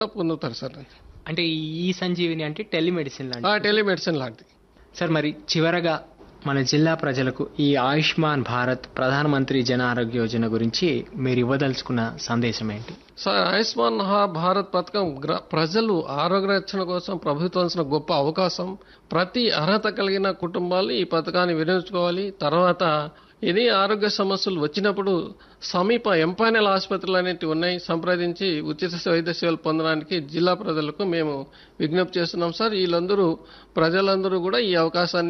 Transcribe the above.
పొందుతారు సార్ అంటే ఈ సంజీవిని అంటే టెలిమెడిసిన్ లాంటి ఆ టెలిమెడిసిన్ లాంటిది సార్ మరి చివరగా మన జిల్లా ప్రజలకు ఈ ఆయుష్మాన్ భారత్ ప్రధానమంత్రి జన ఆరోగ్య యోజన గురించి మీరు ఇవ్వదలుచుకున్న సందేశం ఏంటి సార్ ఆయుష్మాన్ హా భారత్ పథకం గ్ర- ప్రజలు ఆరోగ్య రక్షణ కోసం ప్రభుత్వం ఇచ్చిన గొప్ప అవకాశం ప్రతి అర్హత కలిగిన కుటుంబాలు ఈ పథకాన్ని వినియోగించుకోవాలి తర్వాత ఇది ఆరోగ్య సమస్యలు వచ్చినప్పుడు సమీప ఎంపానల్ ఆసుపత్రులు అనేవి ఉన్నాయి సంప్రదించి ఉచిత వైద్య సేవలు పొందడానికి జిల్లా ప్రజలకు మేము విజ్ఞప్తి చేస్తున్నాం సార్ వీళ్ళందరూ ప్రజలందరూ కూడా ఈ అవకాశాన్ని